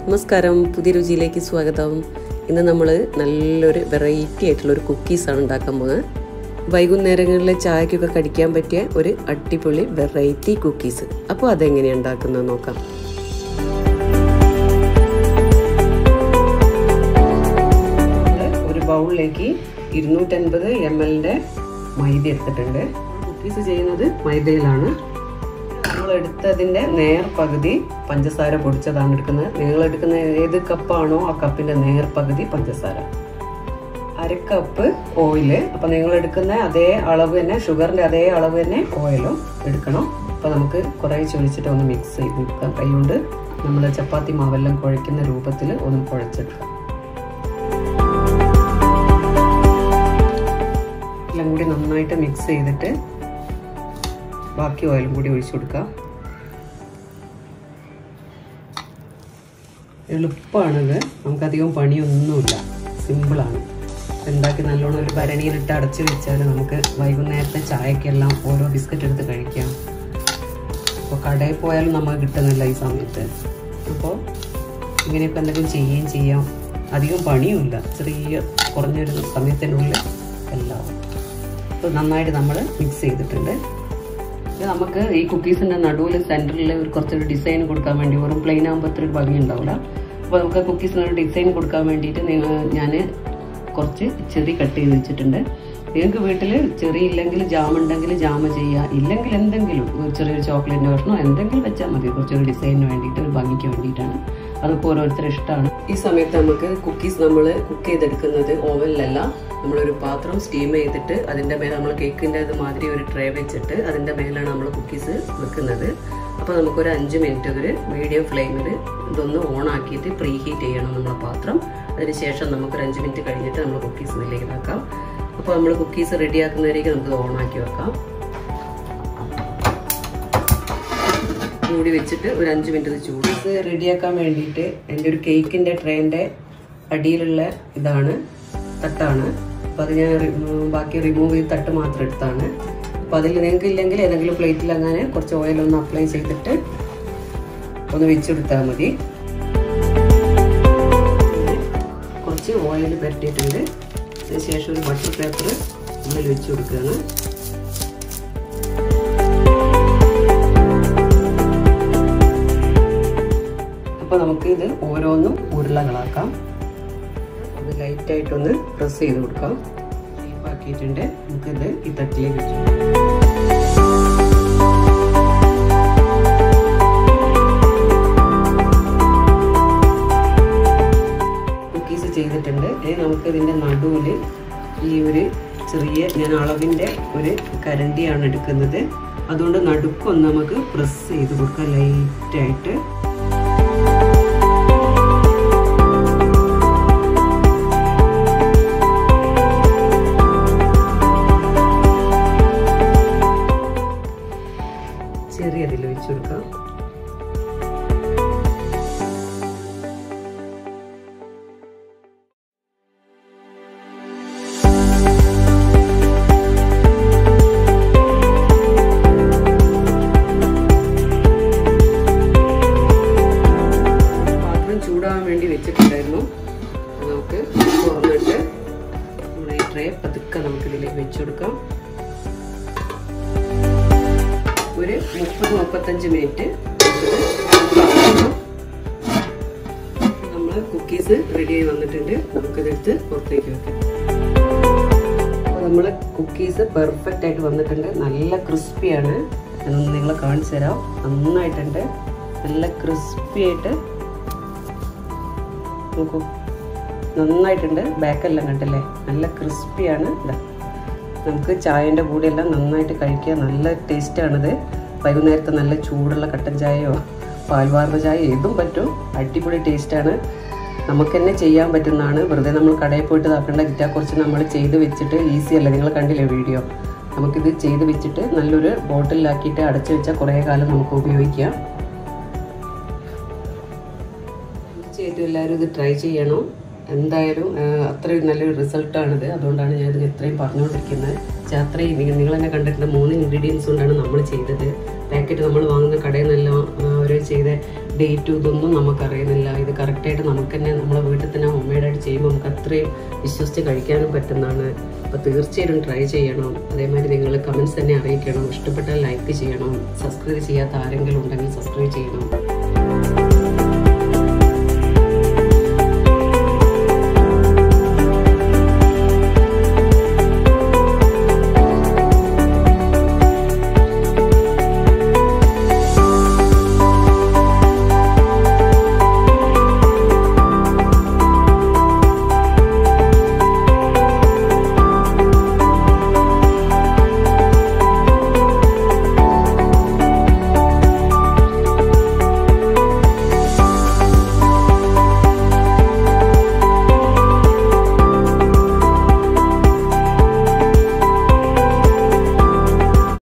നമസ്കാരം പുതിയ രുചിയിലേക്ക് സ്വാഗതം ഇന്ന് നമ്മൾ നല്ലൊരു വെറൈറ്റി ആയിട്ടുള്ള ഒരു കുക്കീസാണ് ഉണ്ടാക്കാൻ പോകുന്നത് വൈകുന്നേരങ്ങളിലെ ചായക്കൊക്കെ കടിക്കാൻ പറ്റിയ ഒരു അടിപൊളി വെറൈറ്റി കുക്കീസ് അപ്പോൾ അതെങ്ങനെയാണ് ഉണ്ടാക്കുന്നത് നോക്കാം ഒരു ബൗളിലേക്ക് ഇരുന്നൂറ്റൻപത് എം എല്ലിൻ്റെ മൈദ എടുത്തിട്ടുണ്ട് കുക്കീസ് ചെയ്യുന്നത് മൈദയിലാണ് നമ്മൾ എടുത്തതിൻ്റെ നേർ പകുതി പഞ്ചസാര പൊടിച്ചതാണ് എടുക്കുന്നത് നിങ്ങൾ എടുക്കുന്ന ഏത് കപ്പാണോ ആ കപ്പിൻ്റെ നേർ പകുതി പഞ്ചസാര അരക്കപ്പ് ഓയില് അപ്പം നിങ്ങൾ എടുക്കുന്ന അതേ അളവ് തന്നെ ഷുഗറിൻ്റെ അതേ അളവ് തന്നെ ഓയിലും എടുക്കണം അപ്പോൾ നമുക്ക് കുറേ ചൊഴിച്ചിട്ട് ഒന്ന് മിക്സ് ചെയ്ത് വെക്കാം കൈകൊണ്ട് നമ്മൾ ചപ്പാത്തി മാവെല്ലാം കുഴയ്ക്കുന്ന രൂപത്തിൽ ഒന്ന് കുഴച്ചെടുക്കാം എല്ലാം കൂടി നന്നായിട്ട് മിക്സ് ചെയ്തിട്ട് ബാക്കി ഓയിലും കൂടി ഒഴിച്ചു കൊടുക്കാം എളുപ്പമാണിത് നമുക്കധികം പണിയൊന്നുമില്ല സിമ്പിളാണ് ഉണ്ടാക്കി നല്ലോണം ഒരു ഭരണിയിലിട്ട് അടച്ചു വെച്ചാൽ നമുക്ക് വൈകുന്നേരത്തെ ചായക്കെല്ലാം ഓരോ ബിസ്ക്കറ്റ് എടുത്ത് കഴിക്കാം അപ്പോൾ കടയിൽ പോയാലും നമുക്ക് കിട്ടുന്നില്ല ഈ സമയത്ത് അപ്പോൾ ഇങ്ങനെയൊക്കെ എന്തെങ്കിലും ചെയ്യുകയും ചെയ്യാം അധികം പണിയുമില്ല ചെറിയ കുറഞ്ഞൊരു സമയത്തിനുള്ളിൽ എല്ലാം അപ്പോൾ നന്നായിട്ട് നമ്മൾ മിക്സ് ചെയ്തിട്ടുണ്ട് ഇത് നമുക്ക് ഈ കുക്കീസിൻ്റെ നടുവിൽ സെൻറ്ററിൽ ഒരു കുറച്ചൊരു ഡിസൈൻ കൊടുക്കാൻ വേണ്ടി വെറും പ്ലെയിൻ ആകുമ്പോൾ അത്ര ഒരു ഭംഗി ഉണ്ടാവില്ല അപ്പോൾ നമുക്ക് കുക്കീസിന് ഒരു ഡിസൈൻ കൊടുക്കാൻ വേണ്ടിയിട്ട് ഞാൻ കുറച്ച് ചെറി കട്ട് ചെയ്ത് വെച്ചിട്ടുണ്ട് നിങ്ങൾക്ക് വീട്ടിൽ ചെറി ഇല്ലെങ്കിൽ ജാം ഉണ്ടെങ്കിൽ ജാമ ചെയ്യുക ഇല്ലെങ്കിൽ എന്തെങ്കിലും ഒരു ചെറിയൊരു ചോക്ലേറ്റിൻ്റെ കഷ്ണോ എന്തെങ്കിലും വെച്ചാൽ മതി കുറച്ചൊരു ഡിസൈനിന് വേണ്ടിയിട്ട് ഒരു ഭംഗിക്ക് വേണ്ടിയിട്ടാണ് അതൊക്കെ ഓരോരുത്തരും ഇഷ്ടമാണ് ഈ സമയത്ത് നമുക്ക് കുക്കീസ് നമ്മൾ കുക്ക് ചെയ്തെടുക്കുന്നത് ഓവനിലല്ല നമ്മളൊരു പാത്രം സ്റ്റീം ചെയ്തിട്ട് അതിൻ്റെ മേലെ നമ്മൾ കേക്കിൻ്റെ അത് മാതിരി ഒരു ട്രേ വെച്ചിട്ട് അതിൻ്റെ മേലാണ് നമ്മൾ കുക്കീസ് വെക്കുന്നത് അപ്പോൾ നമുക്കൊരു അഞ്ച് മിനിറ്റ് ഒരു മീഡിയം ഫ്ലെയിമിൽ ഇതൊന്ന് ഓൺ ആക്കിയിട്ട് പ്രീ ഹീറ്റ് ചെയ്യണം നമ്മളെ പാത്രം അതിനുശേഷം നമുക്കൊരു അഞ്ച് മിനിറ്റ് കഴിഞ്ഞിട്ട് നമ്മൾ കുക്കീസ് ഇതിലേക്ക് വെക്കാം അപ്പോൾ നമ്മൾ കുക്കീസ് റെഡിയാക്കുന്നവരേക്ക് നമുക്ക് ഓൺ ആക്കി വെക്കാം മൂടി വെച്ചിട്ട് ഒരു അഞ്ച് മിനിറ്റ് ചൂട് ഇത് റെഡിയാക്കാൻ വേണ്ടിയിട്ട് എൻ്റെ ഒരു കേക്കിൻ്റെ ട്രേൻ്റെ അടിയിലുള്ള ഇതാണ് തട്ടാണ് അപ്പോൾ അത് ഞാൻ ബാക്കി റിമൂവ് ചെയ്ത് തട്ട് മാത്രം എടുത്താണ് അപ്പോൾ അതിൽ നിങ്ങൾക്ക് ഇല്ലെങ്കിൽ ഏതെങ്കിലും പ്ലേറ്റിൽ അങ്ങനെ കുറച്ച് ഓയിലൊന്ന് അപ്ലൈ ചെയ്തിട്ട് ഒന്ന് വെച്ചെടുത്താൽ മതി കുറച്ച് ഓയിൽ പുരട്ടിയിട്ടുണ്ട് അതിനുശേഷം ഒരു ബട്ടർ പേപ്പർ ഉള്ളിൽ വെച്ച് കൊടുക്കുകയാണ് അപ്പോൾ നമുക്ക് ഇത് ഓരോന്നും ഉരുളകളാക്കാം അത് ലൈറ്റായിട്ടൊന്ന് പ്രസ് ചെയ്ത് കൊടുക്കാം ആക്കിയിട്ടുണ്ട് നമുക്കിത് ഈ തട്ടിലേക്ക് വെച്ചു കുക്കീസ് ചെയ്തിട്ടുണ്ട് ഇനി നമുക്ക് ഇതിൻ്റെ നടുവിൽ ഈ ഒരു ചെറിയ ഞാൻ അളവിൻ്റെ ഒരു കരണ്ടിയാണ് എടുക്കുന്നത് അതുകൊണ്ട് നടുക്കൊന്ന് നമുക്ക് പ്രസ് ചെയ്ത് കൊടുക്കാം ലൈറ്റായിട്ട് ചെറിയ അതിൽ വെച്ച് കൊടുക്കാം പാത്രം ചൂടാകാൻ വേണ്ടി വെച്ചിട്ടുണ്ടായിരുന്നു നമുക്ക് തുറന്നിട്ട് നമ്മുടെ ഈ ട്രേ പതുക്കെ നമുക്ക് ഇതിലേക്ക് വെച്ചു കൊടുക്കാം ഒരു മുപ്പത് മുപ്പത്തഞ്ച് മിനിറ്റ് നമ്മൾ കുക്കീസ് റെഡിയായി വന്നിട്ടുണ്ട് നമുക്കിതെടുത്ത് പുറത്തേക്ക് വെക്കാം അപ്പോൾ നമ്മൾ കുക്കീസ് പെർഫെക്റ്റ് ആയിട്ട് വന്നിട്ടുണ്ട് നല്ല ക്രിസ്പിയാണ് ഞാനൊന്ന് നിങ്ങളെ കാണിച്ചു തരാം നന്നായിട്ടുണ്ട് നല്ല ക്രിസ്പി ആയിട്ട് നോക്കൂ നന്നായിട്ടുണ്ട് ബാക്കെല്ലാം കണ്ടല്ലേ നല്ല ക്രിസ്പിയാണ് ഇതാ നമുക്ക് ചായൻ്റെ കൂടെയെല്ലാം നന്നായിട്ട് കഴിക്കുക നല്ല ടേസ്റ്റാണിത് വൈകുന്നേരത്തെ നല്ല ചൂടുള്ള കട്ടൻ ചായയോ പാൽവാർന്ന ചായ ഏതും പറ്റും അടിപൊളി ടേസ്റ്റാണ് നമുക്ക് തന്നെ ചെയ്യാൻ പറ്റുന്നതാണ് വെറുതെ നമ്മൾ കടയിൽ പോയിട്ട് ഇതാക്കേണ്ട ഗിറ്റാ കുറച്ച് നമ്മൾ ചെയ്ത് വെച്ചിട്ട് ഈസി അല്ല നിങ്ങൾ കണ്ടില്ലേ വീഡിയോ നമുക്കിത് ചെയ്ത് വെച്ചിട്ട് നല്ലൊരു ബോട്ടിലാക്കിയിട്ട് അടച്ചു വെച്ചാൽ കുറേ കാലം നമുക്ക് ഉപയോഗിക്കാം തീർച്ചയായിട്ടും എല്ലാവരും ഇത് ട്രൈ ചെയ്യണം എന്തായാലും അത്രയും നല്ലൊരു റിസൾട്ടാണിത് അതുകൊണ്ടാണ് ഞാനിത് ഇത്രയും പറഞ്ഞുകൊണ്ടിരിക്കുന്നത് പക്ഷേ അത്രയും നിങ്ങൾ നിങ്ങൾ തന്നെ കണ്ടിട്ടുണ്ട് മൂന്ന് ഇൻഗ്രീഡിയൻസ് കൊണ്ടാണ് നമ്മൾ ചെയ്തത് പാക്കറ്റ് നമ്മൾ വാങ്ങുന്ന കടയിൽ നിന്നെല്ലാം അവർ ചെയ്ത ഡേറ്റും ഇതൊന്നും നമുക്കറിയുന്നില്ല ഇത് കറക്റ്റായിട്ട് നമുക്ക് തന്നെ നമ്മളെ വീട്ടിൽ തന്നെ ഹോം മെയ്ഡായിട്ട് ചെയ്യുമ്പോൾ നമുക്ക് അത്രയും വിശ്വസിച്ച് കഴിക്കാനും പറ്റുന്നതാണ് അപ്പോൾ തീർച്ചയായിട്ടും ട്രൈ ചെയ്യണം അതേമാതിരി നിങ്ങൾ കമൻസ് തന്നെ അറിയിക്കണം ഇഷ്ടപ്പെട്ടാൽ ലൈക്ക് ചെയ്യണം സബ്സ്ക്രൈബ് ചെയ്യാത്ത ആരെങ്കിലും ഉണ്ടെങ്കിൽ സബ്സ്ക്രൈബ് ചെയ്യണം